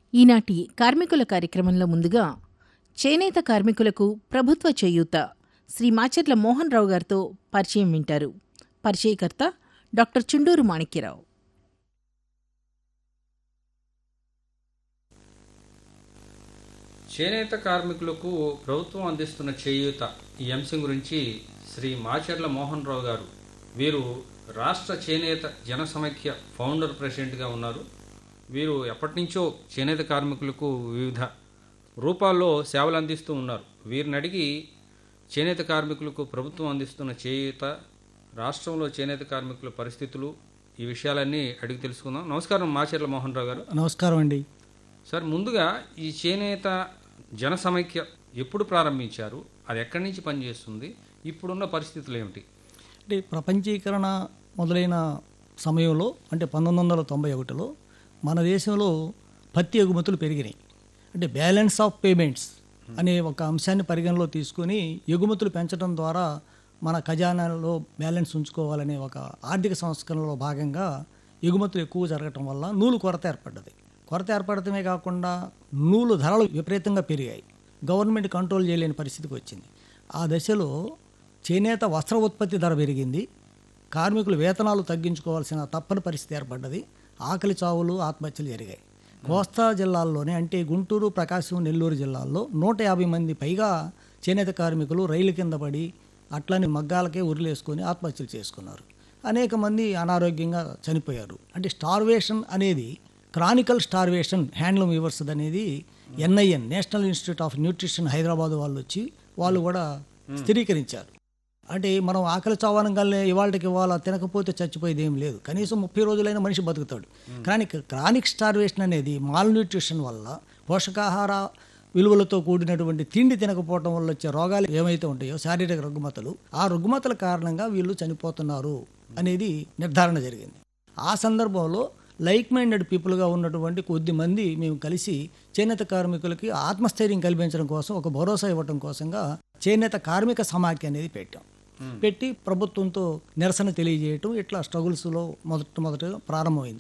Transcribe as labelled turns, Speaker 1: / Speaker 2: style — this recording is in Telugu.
Speaker 1: ఈనాటి కార్మికుల కార్యక్రమంలో ముందుగా చేనేత కార్మికులకు ప్రభుత్వ చేయూత శ్రీ మాచర్ల మోహన్ రావు గారితో పరిచయం వింటారు పరిచయకర్త డాక్టర్ చుండూరు మాణిక్యరావు
Speaker 2: చేనేత కార్మికులకు ప్రభుత్వం అందిస్తున్న చేయూత ఈ అంశం గురించి శ్రీ మాచర్ల మోహన్ రావు గారు వీరు రాష్ట్ర చేనేత జన సమైక్య ఫౌండర్ ప్రెసిడెంట్గా ఉన్నారు వీరు ఎప్పటి నుంచో చేనేత కార్మికులకు వివిధ రూపాల్లో సేవలు అందిస్తూ ఉన్నారు వీరిని అడిగి చేనేత కార్మికులకు ప్రభుత్వం అందిస్తున్న చేయూత రాష్ట్రంలో చేనేత కార్మికుల పరిస్థితులు ఈ విషయాలన్నీ అడిగి తెలుసుకుందాం నమస్కారం మాచర్ల మోహన్ రావు గారు
Speaker 3: నమస్కారం అండి
Speaker 2: సార్ ముందుగా ఈ చేనేత జన సమైక్య ఎప్పుడు ప్రారంభించారు అది ఎక్కడి నుంచి పనిచేస్తుంది ఇప్పుడున్న పరిస్థితులు ఏమిటి
Speaker 3: అంటే ప్రపంచీకరణ మొదలైన సమయంలో అంటే పంతొమ్మిది వందల తొంభై ఒకటిలో మన దేశంలో పత్తి ఎగుమతులు పెరిగినాయి అంటే బ్యాలెన్స్ ఆఫ్ పేమెంట్స్ అనే ఒక అంశాన్ని పరిగణలో తీసుకొని ఎగుమతులు పెంచడం ద్వారా మన ఖజానాలో బ్యాలెన్స్ ఉంచుకోవాలనే ఒక ఆర్థిక సంస్కరణలో భాగంగా ఎగుమతులు ఎక్కువ జరగటం వల్ల నూలు కొరత ఏర్పడ్డది కొరత ఏర్పడటమే కాకుండా నూలు ధరలు విపరీతంగా పెరిగాయి గవర్నమెంట్ కంట్రోల్ చేయలేని పరిస్థితికి వచ్చింది ఆ దశలో చేనేత వస్త్ర ఉత్పత్తి ధర పెరిగింది కార్మికులు వేతనాలు తగ్గించుకోవాల్సిన తప్పని పరిస్థితి ఏర్పడ్డది ఆకలి చావులు ఆత్మహత్యలు జరిగాయి కోస్తా జిల్లాల్లోనే అంటే గుంటూరు ప్రకాశం నెల్లూరు జిల్లాల్లో నూట యాభై మంది పైగా చేనేత కార్మికులు రైలు కింద పడి అట్లని మగ్గాలకే ఉరిలేసుకొని ఆత్మహత్యలు చేసుకున్నారు అనేక మంది అనారోగ్యంగా చనిపోయారు అంటే స్టార్వేషన్ అనేది క్రానికల్ స్టార్వేషన్ హ్యాండ్లూమ్ వీవర్స్ అనేది NIN national institute of nutrition Hyderabad వాళ్ళు వచ్చి వాళ్ళు కూడా స్థిరీకరించారు అంటే మనం ఆకలి చావనంగానే ఇవాళకి ఇవాళ తినకపోతే చచ్చిపోయేది ఏం లేదు కనీసం ముప్పై రోజులైనా మనిషి బతుకుతాడు కానీ క్రానిక్ స్టార్వేషన్ అనేది మాల్ న్యూట్రిషన్ వల్ల పోషకాహార విలువలతో కూడినటువంటి తిండి తినకపోవడం వల్ల వచ్చే రోగాలు ఏమైతే ఉంటాయో శారీరక రుగ్మతలు ఆ రుగ్మతల కారణంగా వీళ్ళు చనిపోతున్నారు అనేది నిర్ధారణ జరిగింది ఆ సందర్భంలో లైక్ మైండెడ్ పీపుల్గా ఉన్నటువంటి కొద్ది మంది మేము కలిసి చేనేత కార్మికులకి ఆత్మస్థైర్యం కల్పించడం కోసం ఒక భరోసా ఇవ్వడం కోసంగా చేనేత కార్మిక సమాఖ్య అనేది పెట్టాం పెట్టి ప్రభుత్వంతో నిరసన తెలియజేయటం ఇట్లా స్ట్రగుల్స్లో మొదట మొదట ప్రారంభమైంది